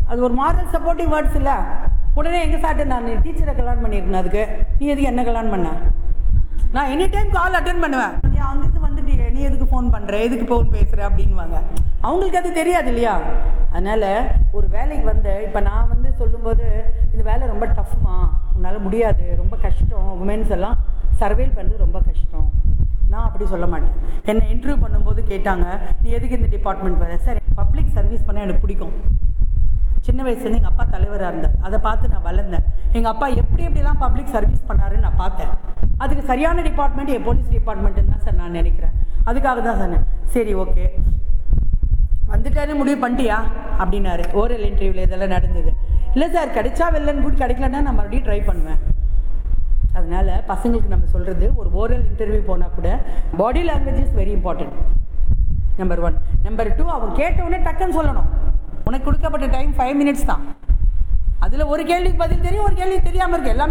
அது ஒரு moral supportive words இல்லை உடனே எங்கள் சார்ட்டு நான் டீச்சரை கல்யாணம் பண்ணியிருக்கேன் அதுக்கு நீ எதுக்கு என்ன கல்யாணம் பண்ண நான் எனி டைம் கால் அட்டன் பண்ணுவேன் நீ அங்கிருந்து வந்துட்டியே நீ எதுக்கு ஃபோன் பண்ணுற எதுக்கு ஃபோன் பேசுகிற அப்படின்வாங்க அவங்களுக்கு அது தெரியாது இல்லையா அதனால் ஒரு வேலைக்கு வந்து இப்போ நான் வந்து சொல்லும்போது இந்த வேலை ரொம்ப டஃப்மா உன்னால் முடியாது ரொம்ப கஷ்டம் உமன்ஸ் எல்லாம் சர்வைல் பண்ணுறது ரொம்ப கஷ்டம் நான் அப்படி சொல்ல மாட்டேன் என்னை இன்டர்வியூ பண்ணும்போது கேட்டாங்க நீ எதுக்கு இந்த டிபார்ட்மெண்ட் வர சார் பப்ளிக் சர்வீஸ் பண்ண எனக்கு பிடிக்கும் சின்ன வயசுலேருந்து எங்கள் அப்பா தலைவராக இருந்தார் அதை பார்த்து நான் வளர்ந்தேன் எங்கள் அப்பா எப்படி எப்படிலாம் பப்ளிக் சர்வீஸ் பண்ணாருன்னு நான் பார்த்தேன் அதுக்கு சரியான டிபார்ட்மெண்ட் என் போலீஸ் டிபார்ட்மெண்ட்டுன்னு தான் சார் நான் நினைக்கிறேன் அதுக்காக தான் சொன்னேன் சரி ஓகே வந்துட்டாரு முடிவு பண்ணிட்டியா அப்படின்னாரு ஓரல் இன்டர்வியூவில் இதெல்லாம் நடந்தது இல்லை சார் கிடைச்சா வெள்ளன்னு கூட கிடைக்கலன்னா நான் மறுபடியும் ட்ரை பண்ணுவேன் அதனால பசங்களுக்கு நம்ம சொல்கிறது ஒரு ஓரல் இன்டர்வியூ போனால் கூட body language is very important number one number two அவன் கேட்ட உடனே டக்குன்னு சொல்லணும் உனக்கு கொடுக்கப்பட்ட டைம் ஃபைவ் மினிட்ஸ் தான் அதில் ஒரு கேள்விக்கு பதில் தெரியும் ஒரு கேள்வி தெரியாமல் இருக்கு எல்லாமே